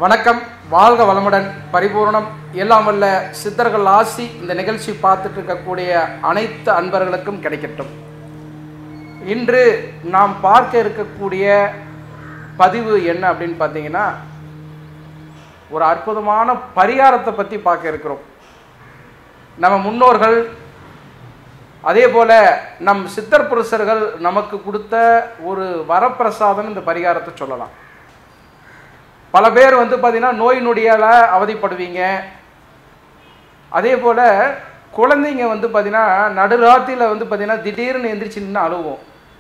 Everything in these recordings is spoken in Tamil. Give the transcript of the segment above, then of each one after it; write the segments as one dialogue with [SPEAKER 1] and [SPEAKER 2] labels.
[SPEAKER 1] வணக்கம் வாழ்க வளமுடன் பரிபூரணம் எல்லாம் வல்ல சித்தர்கள் ஆசி இந்த நிகழ்ச்சி பார்த்துட்டு இருக்கக்கூடிய அனைத்து அன்பர்களுக்கும் கிடைக்கட்டும் இன்று நாம் பார்க்க இருக்கக்கூடிய பதிவு என்ன அப்படின்னு பார்த்தீங்கன்னா ஒரு அற்புதமான பரிகாரத்தை பற்றி பார்க்க இருக்கிறோம் நம்ம முன்னோர்கள் அதே போல நம் சித்தர் புருஷர்கள் நமக்கு கொடுத்த ஒரு வரப்பிரசாதம் இந்த பரிகாரத்தை சொல்லலாம் பல பேர் வந்து பார்த்தீங்கன்னா நோய் நொடியால் அவதிப்படுவீங்க அதே போல் குழந்தைங்க வந்து பார்த்தீங்கன்னா நடுராத்திரியில் வந்து பார்த்தீங்கன்னா திடீர்னு எந்திரிச்சு நின்று அழுவோம்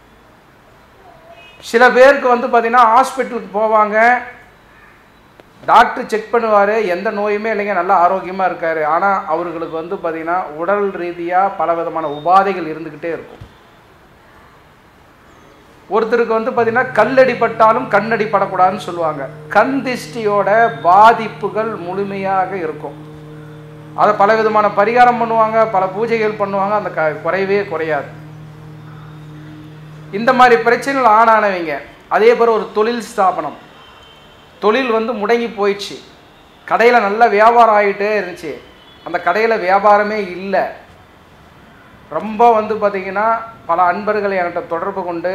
[SPEAKER 1] சில பேருக்கு வந்து பார்த்தீங்கன்னா ஹாஸ்பிட்டலுக்கு போவாங்க டாக்டர் செக் பண்ணுவார் எந்த நோயுமே இல்லைங்க நல்லா ஆரோக்கியமாக இருக்கார் ஆனால் அவர்களுக்கு வந்து பார்த்தீங்கன்னா உடல் ரீதியாக பல விதமான உபாதைகள் இருந்துக்கிட்டே இருக்கும் ஒருத்தருக்கு வந்து பார்த்தீங்கன்னா கல்லடி பட்டாலும் கண்ணடி படக்கூடாதுன்னு சொல்லுவாங்க கண் திஷ்டியோட பாதிப்புகள் முழுமையாக இருக்கும் அதை பல விதமான பரிகாரம் பண்ணுவாங்க பல பூஜைகள் பண்ணுவாங்க அந்த க குறையவே குறையாது இந்த மாதிரி பிரச்சனைகள் ஆனானவங்க அதே போல் ஒரு தொழில் ஸ்தாபனம் தொழில் வந்து முடங்கி போயிடுச்சு கடையில் நல்ல வியாபாரம் ஆகிட்டே இருந்துச்சு அந்த கடையில் வியாபாரமே இல்லை ரொம்ப வந்து பார்த்திங்கன்னா பல அன்பர்கள் என்கிட்ட தொடர்பு கொண்டு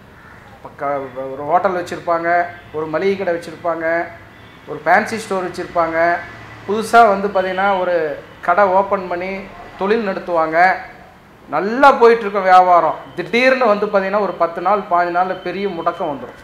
[SPEAKER 1] க ஒரு ஹோட்டல் வச்சுருப்பாங்க ஒரு மளிகை கடை வச்சுருப்பாங்க ஒரு ஃபேன்சி ஸ்டோர் வச்சுருப்பாங்க புதுசாக வந்து பார்த்திங்கன்னா ஒரு கடை ஓப்பன் பண்ணி தொழில் நடத்துவாங்க நல்லா போயிட்டுருக்கும் வியாபாரம் திடீர்னு வந்து பார்த்திங்கன்னா ஒரு பத்து நாள் பாஞ்சு நாளில் பெரிய முடக்கம் வந்துடும்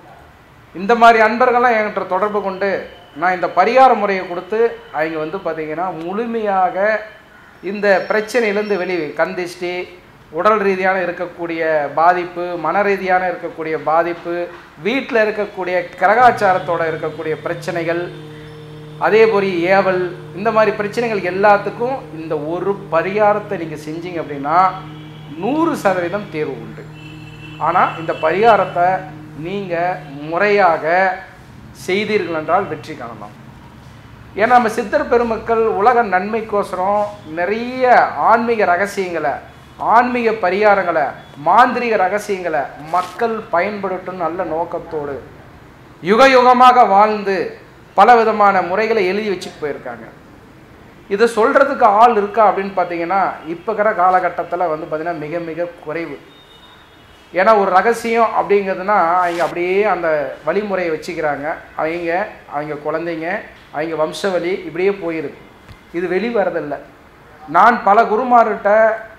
[SPEAKER 1] இந்த மாதிரி அன்பர்கள்லாம் என்கிட்ட தொடர்பு கொண்டு நான் இந்த பரிகார முறையை கொடுத்து அவங்க வந்து பார்த்திங்கன்னா முழுமையாக இந்த பிரச்சனையிலேருந்து வெளியே கண் திஷ்டி உடல் ரீதியான இருக்கக்கூடிய பாதிப்பு மன ரீதியான இருக்கக்கூடிய பாதிப்பு வீட்டில் இருக்கக்கூடிய கிரகாச்சாரத்தோட இருக்கக்கூடிய பிரச்சனைகள் அதே போல் ஏவல் இந்த மாதிரி பிரச்சனைகள் எல்லாத்துக்கும் இந்த ஒரு பரிகாரத்தை நீங்கள் செஞ்சீங்க அப்படின்னா நூறு சதவீதம் தேர்வு உண்டு ஆனால் இந்த பரிகாரத்தை நீங்கள் முறையாக செய்தீர்கள் என்றால் வெற்றி காணலாம் ஏன்னா நம்ம சித்தர் பெருமக்கள் உலக நன்மைக்கோசரம் நிறைய ஆன்மீக ரகசியங்களை ஆன்மீக பரிகாரங்களை மாந்திரிக ரகசியங்களை மக்கள் பயன்படுத்தும் நல்ல நோக்கத்தோடு யுக யுகமாக வாழ்ந்து பல விதமான முறைகளை எழுதி வச்சுட்டு போயிருக்காங்க இதை சொல்கிறதுக்கு ஆள் இருக்கா அப்படின்னு பார்த்தீங்கன்னா இப்போ இருக்கிற காலகட்டத்தில் வந்து பார்த்திங்கன்னா மிக மிக குறைவு ஏன்னா ஒரு ரகசியம் அப்படிங்கிறதுனா அவங்க அப்படியே அந்த வழிமுறையை வச்சுக்கிறாங்க அவங்க அவங்க குழந்தைங்க அவங்க வம்சவழி இப்படியே போயிருக்கு இது வெளி வரதில்லை நான் பல குருமார்கிட்ட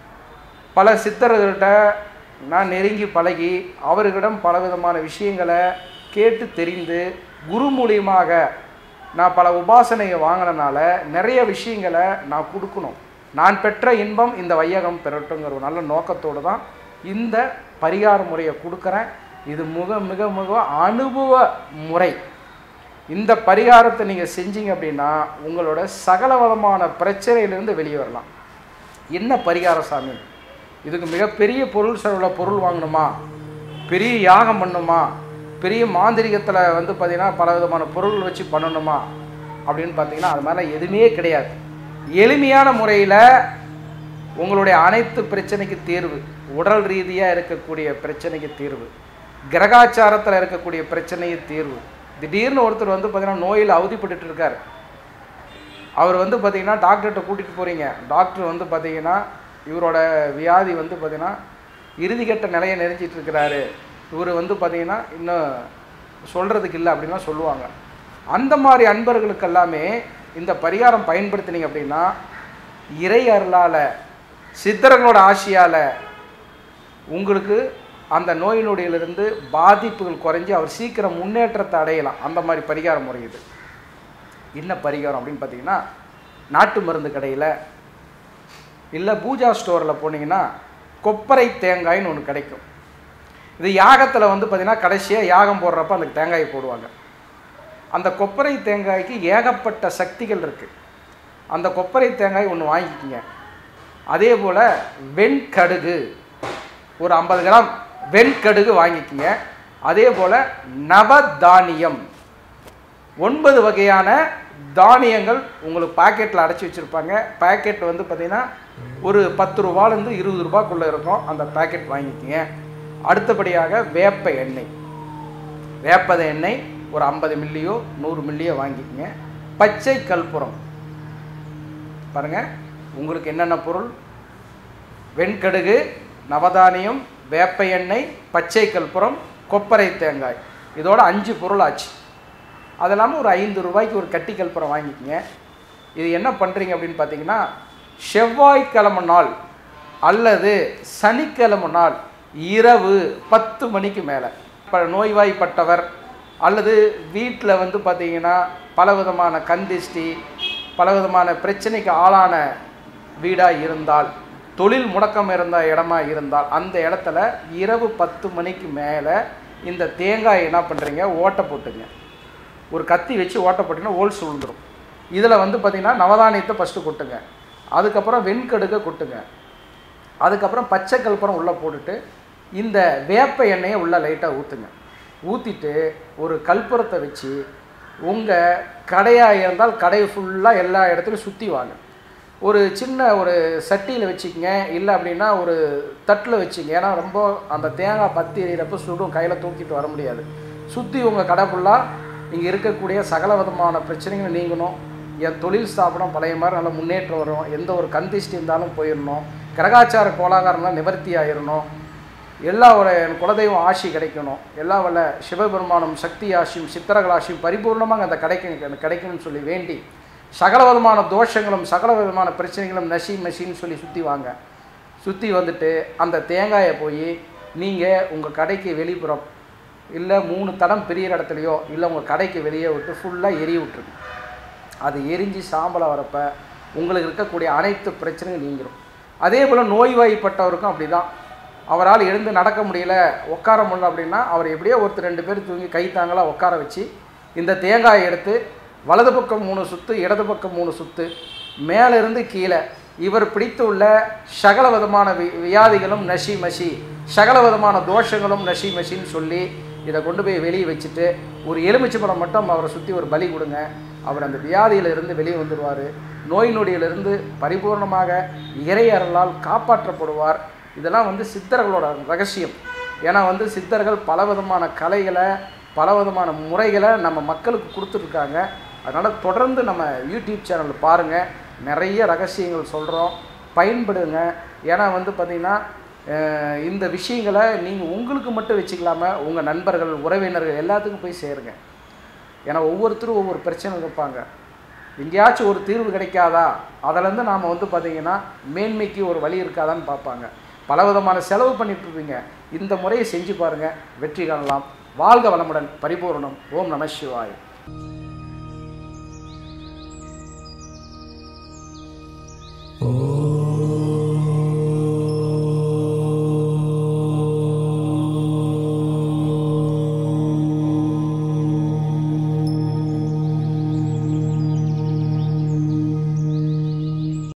[SPEAKER 1] பல சித்தர்கள்கிட்ட நான் நெருங்கி பழகி அவர்களிடம் பல விதமான விஷயங்களை கேட்டு தெரிந்து குரு மூலியமாக நான் பல உபாசனையை வாங்கினனால நிறைய விஷயங்களை நான் கொடுக்கணும் நான் பெற்ற இன்பம் இந்த வையகம் பெறட்டுங்கிற ஒரு நல்ல நோக்கத்தோடு தான் இந்த பரிகார முறையை கொடுக்குறேன் இது மிக மிக மிக அனுபவ முறை இந்த பரிகாரத்தை நீங்கள் செஞ்சீங்க அப்படின்னா உங்களோட சகல விதமான பிரச்சனையிலேருந்து வெளியே வரலாம் என்ன பரிகாரம் சாமி இதுக்கு மிகப்பெரிய பொருள் செலவில் பொருள் வாங்கணுமா பெரிய யாகம் பண்ணணுமா பெரிய மாந்திரிகத்தில் வந்து பார்த்திங்கன்னா பல விதமான பொருள் வச்சு பண்ணணுமா அப்படின்னு பார்த்தீங்கன்னா அது மாதிரிலாம் எதுவுமே கிடையாது எளிமையான முறையில் உங்களுடைய அனைத்து பிரச்சனைக்கு தீர்வு உடல் ரீதியாக இருக்கக்கூடிய பிரச்சனைக்கு தீர்வு கிரகாச்சாரத்தில் இருக்கக்கூடிய பிரச்சனைக்கு தீர்வு திடீர்னு ஒருத்தர் வந்து பார்த்திங்கன்னா நோயில் அவதிப்பட்டு இருக்கார் அவர் வந்து பார்த்திங்கன்னா டாக்டர்கிட்ட கூட்டிகிட்டு போகிறீங்க டாக்டர் வந்து பார்த்திங்கன்னா இவரோட வியாதி வந்து பார்த்திங்கன்னா இறுதிக்கட்ட நிலையை நெருஞ்சிட்டு இருக்கிறாரு இவர் வந்து பார்த்திங்கன்னா இன்னும் சொல்கிறதுக்கு இல்லை அப்படின்லாம் சொல்லுவாங்க அந்த மாதிரி அன்பர்களுக்கு எல்லாமே இந்த பரிகாரம் பயன்படுத்தினீங்க அப்படின்னா இறை அருளால் சித்தர்களோட ஆசையால் உங்களுக்கு அந்த நோய் நொடியிலிருந்து பாதிப்புகள் குறைஞ்சி அவர் சீக்கிரம் முன்னேற்றத்தை அடையலாம் அந்த மாதிரி பரிகார முறை இது என்ன பரிகாரம் அப்படின்னு பார்த்தீங்கன்னா நாட்டு மருந்து கடையில் இல்லை பூஜா ஸ்டோரில் போனீங்கன்னா கொப்பரை தேங்காய்னு ஒன்று கிடைக்கும் இது யாகத்தில் வந்து பார்த்திங்கன்னா கடைசியாக யாகம் போடுறப்ப அந்த தேங்காயை போடுவாங்க அந்த கொப்பரை தேங்காய்க்கு ஏகப்பட்ட சக்திகள் இருக்குது அந்த கொப்பரை தேங்காய் ஒன்று வாங்கிக்கிங்க அதே போல் வெண்கடுகு ஒரு ஐம்பது கிராம் வெண்கடுகு வாங்கிக்கிங்க அதே போல் நவதானியம் ஒன்பது வகையான தானியங்கள் உங்களுக்கு பாக்கெட்டில் அடைச்சி வச்சுருப்பாங்க பாக்கெட் வந்து பார்த்திங்கன்னா ஒரு பத்து ரூபாலேருந்து இருபது ரூபாய்க்குள்ளே இருக்கும் அந்த பாக்கெட் வாங்கிக்கிங்க அடுத்தபடியாக வேப்ப எண்ணெய் வேப்பத எண்ணெய் ஒரு ஐம்பது மில்லியோ நூறு மில்லியோ வாங்கிக்கங்க பச்சை கற்பூரம் பாருங்கள் உங்களுக்கு என்னென்ன பொருள் வெண்கடுகு நவதானியம் வேப்ப எண்ணெய் பச்சை கற்பூரம் கொப்பரை தேங்காய் இதோட அஞ்சு பொருள் ஆச்சு அது இல்லாமல் ஒரு ஐந்து ரூபாய்க்கு ஒரு கட்டி கற்பூரம் வாங்கிக்கங்க இது என்ன பண்ணுறீங்க அப்படின்னு பார்த்தீங்கன்னா செவ்வாய்க்கிழமை நாள் அல்லது சனிக்கிழமை நாள் இரவு பத்து மணிக்கு மேலே இப்போ நோய்வாய்ப்பட்டவர் அல்லது வீட்டில் வந்து பார்த்தீங்கன்னா பலவிதமான கந்திஷ்டி பலவிதமான பிரச்சனைக்கு ஆளான வீடாக இருந்தால் தொழில் முடக்கம் இருந்த இடமா இருந்தால் அந்த இடத்துல இரவு பத்து மணிக்கு மேலே இந்த தேங்காய் என்ன பண்ணுறீங்க ஓட்டை போட்டுங்க ஒரு கத்தி வச்சு ஓட்டை போட்டிங்கன்னா ஹோல்ஸ் விழுந்துடும் இதில் வந்து பார்த்திங்கன்னா நவதானியத்தை ஃபஸ்ட்டு கொட்டுங்க அதுக்கப்புறம் வெண்கடுக்கை கொட்டுங்க அதுக்கப்புறம் பச்சை கற்பூரம் உள்ளே போட்டுட்டு இந்த வேப்ப எண்ணெயை உள்ளே லைட்டாக ஊற்றுங்க ஊற்றிட்டு ஒரு கற்பூரத்தை வச்சு உங்கள் கடையாக இருந்தால் கடையை ஃபுல்லாக எல்லா இடத்துலையும் சுற்றி வாங்க ஒரு சின்ன ஒரு சட்டியில் வச்சுக்கங்க இல்லை அப்படின்னா ஒரு தட்டில் வச்சுங்க ஏன்னா ரொம்ப அந்த தேங்காய் பத்தி எறிகிறப்ப சுடும் கையில் தூக்கிட்டு வர முடியாது சுற்றி உங்கள் கடை ஃபுல்லாக இங்கே இருக்கக்கூடிய சகல விதமான பிரச்சனைகளும் நீங்கணும் என் தொழில் ஸ்தாபனம் பழைய மாதிரி நல்லா முன்னேற்றம் வரும் எந்த ஒரு கந்திஷ்டி இருந்தாலும் போயிடணும் கிரகாச்சார கோலாகாரம்லாம் நிவர்த்தி ஆயிடணும் எல்லா ஒரு என் குலதெய்வம் ஆசி கிடைக்கணும் எல்லா வல்ல சிவபெருமானும் சக்தி ஆசியும் சித்திரகள் ஆசியும் பரிபூர்ணமாக அந்த கிடைக்கும் கிடைக்கணும்னு சொல்லி வேண்டி சகல விதமான தோஷங்களும் சகல விதமான பிரச்சனைகளும் நசி மசின்னு சொல்லி சுற்றி வாங்க சுற்றி வந்துட்டு அந்த தேங்காயை போய் நீங்கள் உங்கள் கடைக்கு வெளிப்புறம் இல்லை மூணு தடம் பெரிய இடத்துலையோ இல்லை உங்கள் கடைக்கு வெளியே விட்டு ஃபுல்லாக எரிய விட்டுருங்க அது எரிஞ்சு சாம்பலாக வரப்ப உங்களுக்கு இருக்கக்கூடிய அனைத்து பிரச்சனையும் நீங்கிரும் அதே போல் நோய்வாய்ப்பட்டவருக்கும் அப்படி தான் அவரால் எழுந்து நடக்க முடியல உட்கார முடியல அப்படின்னா அவர் எப்படியோ ஒருத்தர் ரெண்டு பேர் தூங்கி கை தாங்களாக உட்கார வச்சு இந்த தேங்காயை எடுத்து வலது பக்கம் மூணு சுத்து இடது பக்கம் மூணு சுத்து மேலிருந்து கீழே இவர் பிடித்து உள்ள சகல விதமான வி வியாதிகளும் நசி மசி சகல விதமான தோஷங்களும் நசி மசின்னு சொல்லி இதை கொண்டு போய் வெளியே வச்சுட்டு ஒரு எலுமிச்சை பழம் மட்டும் அவரை சுற்றி ஒரு பலி கொடுங்க அவர் அந்த வியாதியிலிருந்து வெளியே வந்துடுவார் நோய் நொடியிலிருந்து பரிபூர்ணமாக இறை அருளால் காப்பாற்றப்படுவார் இதெல்லாம் வந்து சித்தர்களோட ரகசியம் ஏன்னா வந்து சித்தர்கள் பலவிதமான கலைகளை பலவிதமான முறைகளை நம்ம மக்களுக்கு கொடுத்துருக்காங்க அதனால் தொடர்ந்து நம்ம யூடியூப் சேனல் பாருங்கள் நிறைய ரகசியங்கள் சொல்கிறோம் பயன்படுங்க ஏன்னா வந்து பார்த்திங்கன்னா அஹ், இந்த விஷயங்களை நீங்கள் உங்களுக்கு மட்டும் வச்சுக்கலாம உங்கள் நண்பர்கள் உறவினர்கள் எல்லாத்துக்கும் போய் சேருங்க ஏன்னா ஒவ்வொருத்தரும் ஒவ்வொரு பிரச்சனை இருப்பாங்க எங்கேயாச்சும் ஒரு தீர்வு கிடைக்காதா அதிலேருந்து நாம் வந்து பார்த்திங்கன்னா மேன்மைக்கு ஒரு வழி இருக்காதான்னு பார்ப்பாங்க பலவிதமான செலவு பண்ணிட்டு இருப்பீங்க இந்த முறையை செஞ்சு பாருங்கள் வெற்றி காணலாம் வாழ்க வளமுடன் பரிபூரணம் ஓம் நம சிவாய்
[SPEAKER 2] ஓ